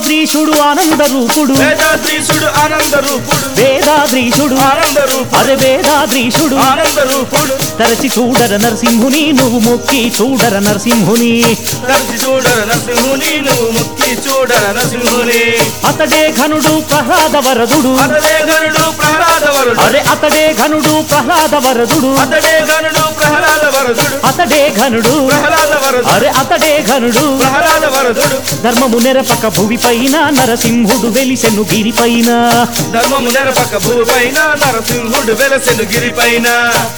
వేదాద్రీషుడు ఆనంద రూపుడు వేదాద్రీశుడు ఆనంద రూపుడు వేదాద్రీషుడు ఆనంద రూపుడు అరే వేదాద్రీషుడు ఆనంద రూపుడు తరచి చూడర నరసింహుని నువ్వు మొక్కి చూడర నరసింహుని తరచి చూడర నరసింహుని నువ్వు ముక్కి చూడర నరసింహుని అతడే ఘనుడు ప్రహ్లాద వరదుడు అతడే గనుడు ప్రహ్లాద వరుడు అరే అతడే ఘనుడు ప్రహ్లాద వరదుడు అతడే గనుడు ప్రహ్లాద వరదుడు అతడే ఘనుడు ప్రహ్లాద వరదుడు అరే అతడే ఘనుడు ప్రహ్లాద వరదుడు ధర్మము నెరపక భువి పైన నరసింహుడు వెలిసెను గిరిపైన ధర్మము నెరపక భూపైన నరసింహుడు వెలసెను గిరిపైన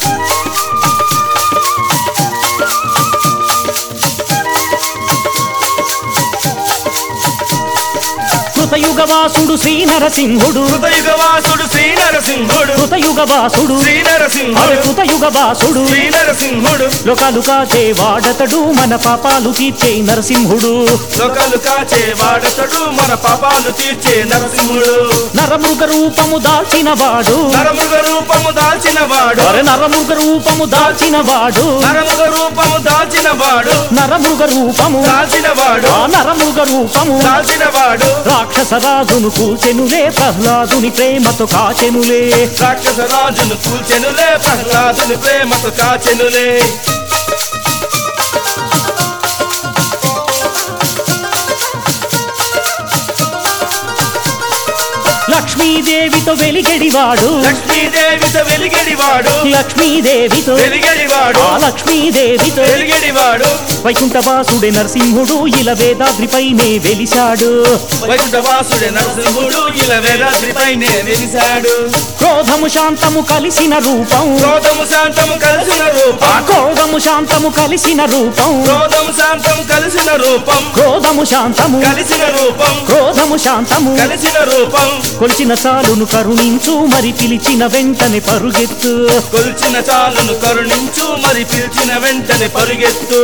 కృతయుగవాసుడు శ్రీ నరసింహుడు కృతయుగవాసుడు శ్రీ నరసింహుడు కృతయుగవాసుడు శ్రీ అరే నరసింహుడు కృతయుగవాసుడు శ్రీ నరసింహుడు లోకాలు కాచే వాడతడు మన పాపాలు తీర్చే నరసింహుడు లోకాలు కాచే వాడతడు మన పాపాలు తీర్చే నరసింహుడు నరమృగ రూపము దాల్చిన వాడు నరమృగ రూపము దాల్చిన వాడు అరే నరమృగ రూపము దాల్చిన వాడు నరమృగ రూపము దాల్చిన వాడు నరమృగ రూపము దాల్చిన వాడు ఆ నరమృగ రూపము దాల్చిన వాడు రాక్షస రాజును కూచెనులే ప్రహ్లాదుని ప్రేమతో కాచెనులే రాక్షస రాజును కూల్చెనులే ప్రహ్లాదుని ప్రేమతో కాచెనులే లక్ష్మీదేవితో వెలిగెడివాడు లక్ష్మీదేవితో వెలిగడివాడు లక్ష్మీదేవితో వెలిగడివాడు ఆ లక్ష్మీదేవితో వెలిగడివాడు వైకుంఠవాసుడే నరసింహుడు ఇలా వేదాద్రిపైనే వెలిశాడు వైకుంఠవాసుడే నరసింహుడు ఇలా వేదాద్రిపైనే వెలిశాడు క్రోధము శాంతము కలిసిన రూపం క్రోధము శాంతము కలిసిన ఆ రూపం క్రోధము శాంతము కలిసిన రూపం క్రోధము శాంతం కలిసిన రూపం క్రోధము శాంతము కలిసిన రూపం క్రోధము శాంతము కలిసిన రూపం కొలిచిన చాలును కరుణించు మరి పిలిచిన వెంటనే పరుగెత్తు కొల్చిన చాలును కరుణించు మరి పిలిచిన వెంటనే పరుగెత్తు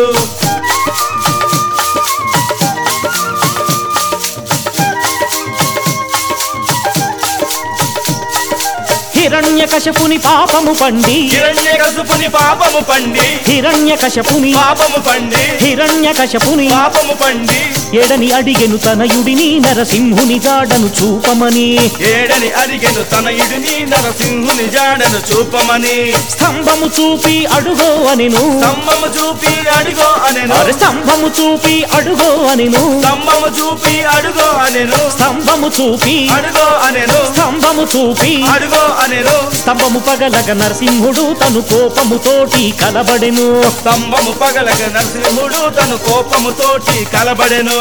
హిరణ్య కశపుని పాపము పండి హిరణ్య కసుపుని పాపము పండి హిరణ్య కశపుని పాపము పండి హిరణ్య కశపుని పాపము పండి ఎడని అడిగెను తనయుడిని నరసింహుని జాడను చూపమని ఏడని అడిగెను తనయుడిని నరసింహుని జాడను చూపమని స్తంభము చూపి అడుగో అనెను స్తంభము చూపి అడుగో అనెను అరే స్తంభము చూపి అడుగో అనెను స్తంభము చూపి అడుగో అనెను స్తంభము చూపి అడుగో అనెను స్తంభము చూపి అడుగో అనెను స్తంభము పగలగ నరసింహుడు తను కోపముతోటి కలబడెను స్తంభము పగలగ నరసింహుడు తను కోపముతోటి కలబడెను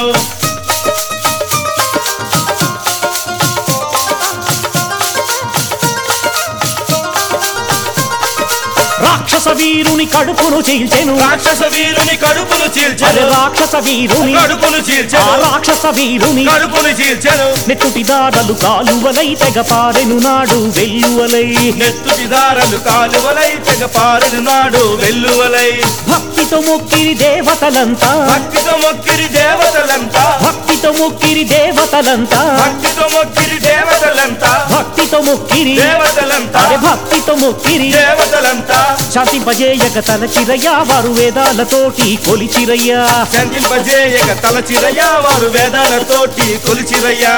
రాక్షస వీరుని కడుపును చీల్చెను రాక్షస వీరుని కడుపును అరే చీల్చెను రాక్షస వీరుని కడుపును ఆ చీల్చెను రాక్షస వీరుని కడుపును చీల్చెను నెట్టుటి దారలు కాలువలై తెగ పారెను నాడు వెల్లువలై నెత్తుటి దారలు కాలువలై తెగ పారెను నాడు వెల్లువలై భక్తితో మొక్కిరి దేవతలంతా భక్తితో మొక్కిరి దేవతలంతా భక్తితో మొక్కిరి దేవతలంతా భక్తితో మొక్కిరి దేవతలంతా భక్తితో మొక్కిరి దేవతలంతా అరే భక్తితో మొక్కిరి దేవతలంతా శాంతింపజేయక తలచిరయ్యా వారు వేదాలతోటి కొలిచిరయ్యా శాంతింపజేయక తలచిరయ్యా వారు వేదాలతోటి కొలిచిరయ్యా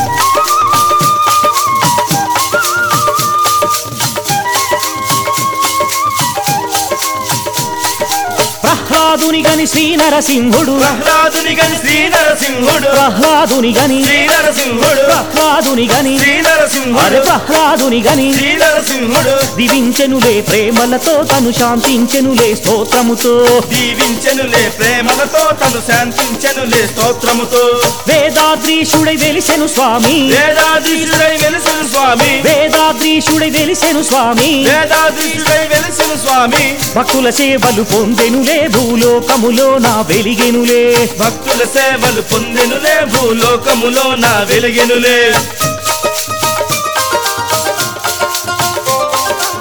ప్రహ్లాదుని గని శ్రీ నరసింహుడు ప్రహ్లాదుని గని శ్రీ నరసింహుడు ప్రహ్లాదుని గని శ్రీ నరసింహుడు ప్రహ్లాదుని గని శ్రీ అరే నరసింహుడు ప్రహ్లాదుని గని శ్రీ నరసింహుడు దివించెనులే ప్రేమలతో తను శాంతించెనులే స్తోత్రముతో దీవించెనులే ప్రేమలతో తను శాంతించెనులే స్తోత్రముతో వేదాద్రీషుడై వెలిసెను స్వామి వేదాధీశుడై వెలిసిన స్వామి వేదాద్రీషుడై వెలిసెను స్వామి వేదాధీశుడై వెలిసిన స్వామి భక్తుల సేవలు పొందెనులే భూలోకములో నా వెలిగెనులే భక్తుల సేవలు పొందెనులే భూలోకములో నా వెలిగెనులే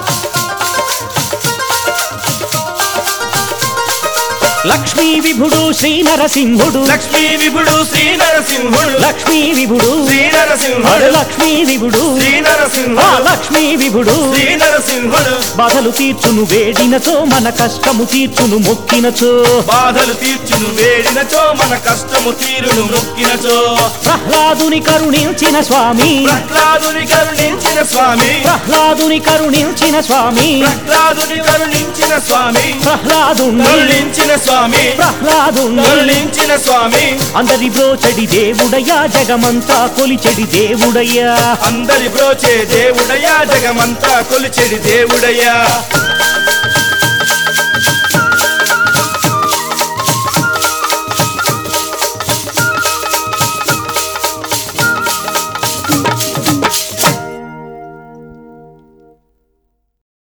లక్ష్మీ విభుడు శ్రీ నరసింహుడు లక్ష్మీ విభుడు శ్రీ నరసింహుడు లక్ష్మీ విభుడు శ్రీ అరే నరసింహుడు లక్ష్మీ విభుడు శ్రీ ఆ నరసింహుడు లక్ష్మీ విభుడు శ్రీ నరసింహుడు బాధలు తీర్చును వేడినచో మన కష్టము తీర్చును మొక్కినచో బాధలు తీర్చును వేడినచో మన కష్టము తీరును మొక్కినచో ప్రహ్లాదుని కరుణించిన స్వామి ప్రహ్లాదుని కరుణించిన స్వామి ప్రహ్లాదుని కరుణించిన స్వామి ప్రహ్లాదుని కరుణించిన స్వామి ప్రహ్లాదుని కరుణించిన స్వామి ప్రహ్లాదుని కరుణించిన స్వామి అందరి బ్రోచడి దేవుడయ్యా జగమంతా కొలిచెడి దేవుడయ్యా అందరి బ్రోచే దేవుడయ్యా జగమంతా కొలిచెడి దేవుడయ్యా